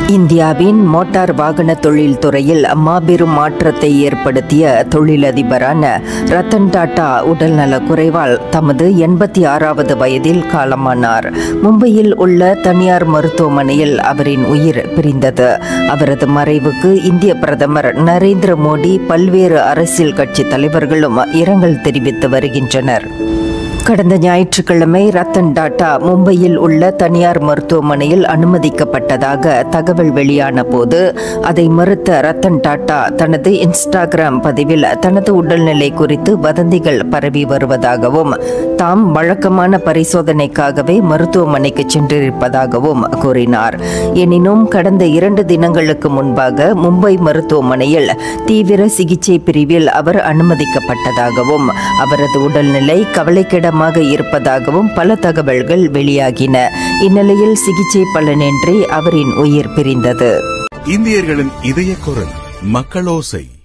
இந்தியாவின் மோட்டார் வாகன தொழில் துறையில் மாபெரும் மாற்றத்தை ஏற்படுத்திய தொழிலதிபரான ரத்தன் டாடா உடல்நலக் குறைவால் தமது எண்பத்தி ஆறாவது வயதில் காலமானார் மும்பையில் உள்ள தனியார் மருத்துவமனையில் அவரின் உயிர் பிரிந்தது அவரது மறைவுக்கு இந்திய பிரதமர் நரேந்திர மோடி பல்வேறு அரசியல் கட்சி தலைவர்களும் இரங்கல் தெரிவித்து வருகின்றனர் கடந்த ஞாயிற்றுக்கிழமை ரத்தன் டாடா மும்பையில் உள்ள தனியார் மருத்துவமனையில் அனுமதிக்கப்பட்டதாக தகவல் வெளியான போது அதை மறுத்த ரத்தன் டாடா தனது இன்ஸ்டாகிராம் பதிவில் தனது உடல்நிலை குறித்து வதந்திகள் பரவி வருவதாகவும் தாம் வழக்கமான பரிசோதனைக்காகவே மருத்துவமனைக்கு சென்றிருப்பதாகவும் கூறினார் எனினும் கடந்த இரண்டு தினங்களுக்கு முன்பாக மும்பை மருத்துவமனையில் தீவிர சிகிச்சை பிரிவில் அவர் அனுமதிக்கப்பட்டதாகவும் அவரது உடல்நிலை கவலைக்கிடமாக இருப்பதாகவும் பல தகவல்கள் வெளியாகின இந்நிலையில் சிகிச்சை பலனின்றி அவரின் உயிர் பிரிந்தது இந்தியர்களின் இதய குரல் மக்களோசை